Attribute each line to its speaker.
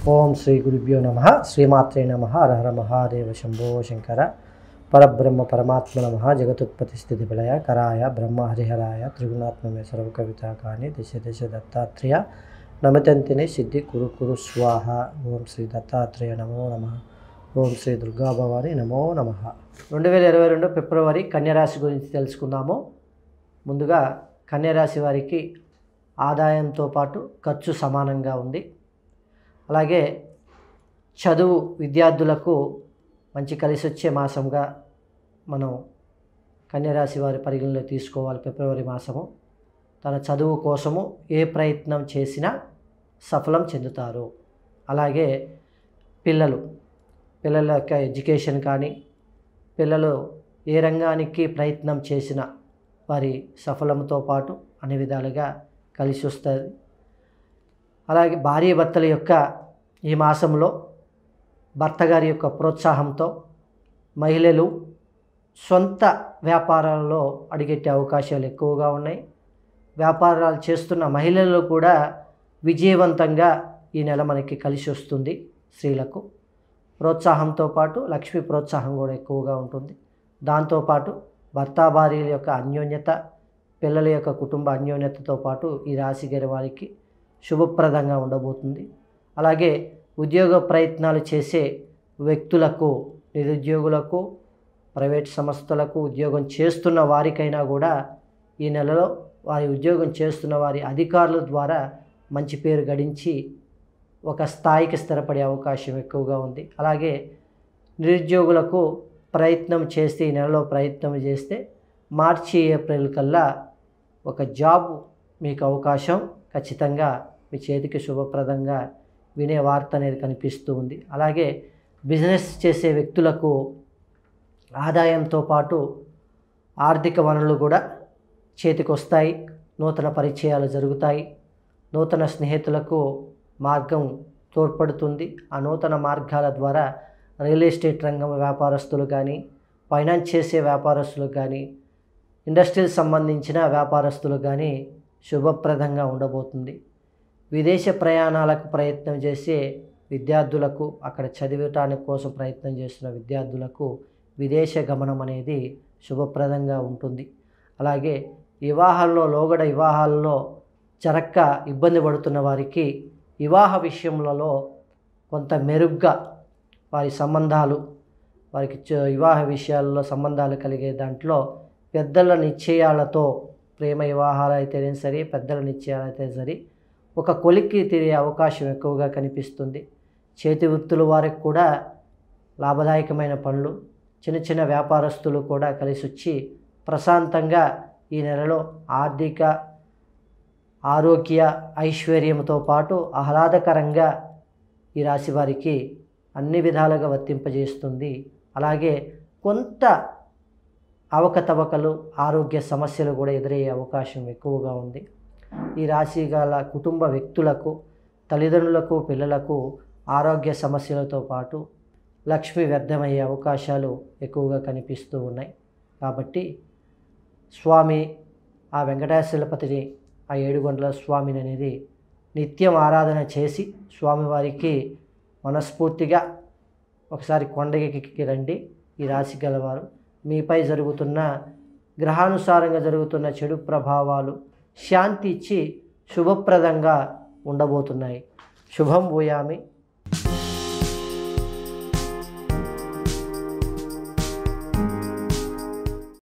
Speaker 1: ఓం శ్రీ గురుభ్యో నమ శ్రీమాత్రే నమ హరహర మహాదేవ శంభో శంకర పరబ్రహ్మ పరమాత్మ నమ జగతుత్పత్తి స్థితి విలయ కరాయ బ్రహ్మ హరిహరాయ త్రిగుణాత్మమే సర్వ కవిత కాని దశ దశ దత్తాత్రేయ నమతంతిని సిద్ధి కురు కురు స్వాహ ఓం శ్రీ దత్తాత్రేయ నమో నమ ఓం శ్రీ దుర్గా భవాని నమో నమ రెండు వేల ఇరవై రెండు ఫిబ్రవరి కన్యరాశి గురించి తెలుసుకుందాము ముందుగా కన్యరాశి వారికి ఆదాయంతో పాటు ఖర్చు సమానంగా ఉంది అలాగే చదువు విద్యార్థులకు మంచి కలిసి వచ్చే మాసంగా మనం కన్యరాశి వారి పరిగణలో తీసుకోవాలి ఫిబ్రవరి మాసము తన చదువు కోసము ఏ ప్రయత్నం చేసినా సఫలం చెందుతారు అలాగే పిల్లలు పిల్లల యొక్క ఎడ్యుకేషన్ కానీ పిల్లలు ఏ రంగానికి ప్రయత్నం చేసినా వారి సఫలంతో పాటు అన్ని విధాలుగా కలిసి వస్తుంది అలాగే భార్య భర్తల యొక్క ఈ మాసంలో భర్త గారి యొక్క ప్రోత్సాహంతో మహిళలు సొంత వ్యాపారాలలో అడిగెట్టే అవకాశాలు ఎక్కువగా ఉన్నాయి వ్యాపారాలు చేస్తున్న మహిళలు కూడా విజయవంతంగా ఈ నెల మనకి కలిసి వస్తుంది స్త్రీలకు ప్రోత్సాహంతో పాటు లక్ష్మి ప్రోత్సాహం కూడా ఎక్కువగా ఉంటుంది దాంతోపాటు భర్త భార్యల యొక్క అన్యోన్యత పిల్లల యొక్క కుటుంబ అన్యోన్యతతో పాటు ఈ రాశి గారి వారికి శుభప్రదంగా ఉండబోతుంది అలాగే ఉద్యోగ ప్రయత్నాలు చేసే వ్యక్తులకు నిరుద్యోగులకు ప్రైవేట్ సంస్థలకు ఉద్యోగం చేస్తున్న వారికైనా కూడా ఈ నెలలో వారి ఉద్యోగం చేస్తున్న వారి అధికారుల ద్వారా మంచి పేరు గడించి ఒక స్థాయికి స్థిరపడే అవకాశం ఎక్కువగా ఉంది అలాగే నిరుద్యోగులకు ప్రయత్నం చేస్తే ఈ నెలలో ప్రయత్నం చేస్తే మార్చి ఏప్రిల్ కల్లా ఒక జాబ్ మీకు అవకాశం ఖచ్చితంగా మీ చేతికి శుభప్రదంగా వినే వార్త అనేది కనిపిస్తూ ఉంది అలాగే బిజినెస్ చేసే వ్యక్తులకు ఆదాయంతో పాటు ఆర్థిక వనరులు కూడా చేతికి వస్తాయి నూతన పరిచయాలు జరుగుతాయి నూతన స్నేహితులకు మార్గం తోడ్పడుతుంది ఆ నూతన మార్గాల ద్వారా రియల్ ఎస్టేట్ రంగం వ్యాపారస్తులు కానీ ఫైనాన్స్ చేసే వ్యాపారస్తులు కానీ ఇండస్ట్రీకి సంబంధించిన వ్యాపారస్తులు కానీ శుభప్రదంగా ఉండబోతుంది విదేశ ప్రయాణాలకు ప్రయత్నం చేసే విద్యార్థులకు అక్కడ చదివటానికి కోసం ప్రయత్నం చేస్తున్న విద్యార్థులకు విదేశ గమనం అనేది శుభప్రదంగా ఉంటుంది అలాగే వివాహాల్లో లోగడ వివాహాల్లో జరక్క ఇబ్బంది పడుతున్న వారికి వివాహ విషయములలో కొంత మెరుగ్గా వారి సంబంధాలు వారికి చ- వివాహ విషయాల్లో సంబంధాలు కలిగే దాంట్లో పెద్దల నిశ్చయాలతో ప్రేమ వివాహాలు అయితేనే సరే పెద్దల నిశ్చయాలు అయితే సరే ఒక కొలిక్కి తిరిగే అవకాశం ఎక్కువగా కనిపిస్తుంది చేతి వృత్తుల వారికి కూడా లాభదాయకమైన పనులు చిన్న చిన్న వ్యాపారస్తులు కూడా కలిసి వచ్చి ప్రశాంతంగా ఈ నెలలో ఆర్థిక ఆరోగ్య ఐశ్వర్యంతో పాటు ఆహ్లాదకరంగా ఈ రాశి వారికి అన్ని విధాలుగా వర్తింపజేస్తుంది అలాగే కొంత అవకతవకలు ఆరోగ్య సమస్యలు కూడా ఎదురయ్యే అవకాశం ఎక్కువగా ఉంది ఈ రాశి గల కుటుంబ వ్యక్తులకు తల్లిదండ్రులకు పిల్లలకు ఆరోగ్య సమస్యలతో పాటు లక్ష్మి వ్యర్థమయ్యే అవకాశాలు ఎక్కువగా కనిపిస్తూ ఉన్నాయి కాబట్టి స్వామి ఆ వెంకటేశ్వరపతిని ఆ ఏడుగొండల స్వామిని అనేది నిత్యం ఆరాధన చేసి స్వామివారికి మనస్ఫూర్తిగా ఒకసారి కొండకి రండి ఈ రాశి గలవారు మీపై జరుగుతున్న గ్రహానుసారంగా జరుగుతున్న చెడు ప్రభావాలు శాంతి ఇచ్చి శుభప్రదంగా ఉండబోతున్నాయి శుభం భూయామి